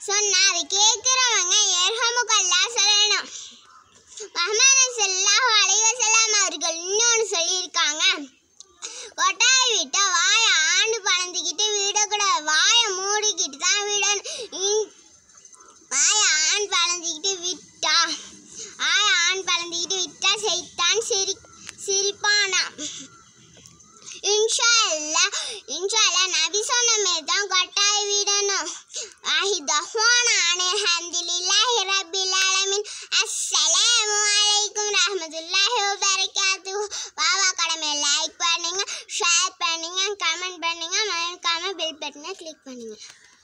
சொன்னா அதை கேட்குறவங்க எர்ஹமுக்கல்லா சொல்லணும் மஹமது ஸல்லல்லாஹு அலைஹி வஸல்லம் அவர்கள் இன்னொன்று சொல்லியிருக்காங்க கொட்டாய் விட்டா வாயை ஆண்டு பழந்துக்கிட்டு விடக்கூடாது வாயை மூடிக்கிட்டு தான் விடணும் இன்- வாயை ஆண் பழந்துக்கிட்டு விட்டா ஆய ஆண் பழந்துக்கிட்டு விட்டா செய்தான் சிரி சிரிப்பானா இன்ஷா அல்லாஹ் இன்ஷா அல்லாஹ் நபி சொன்ன மாதிரி தான் கொட்டாய் விடணும் வாஹிதஹ்வான அனில் ஹம்துலில்லாஹி ரப்பில் ஆலமீன் அஸ்ஸலாமு அலைக்கும் ரஹ்மத்துல்லாஹி வபரகாத்துஹு வாவா கடமை லைக் பண்ணுங்க ஷேர் பண்ணுங்க கமெண்ட் பண்ணுங்க மறக்காம பெல் பட்டனை கிளிக் பண்ணுங்க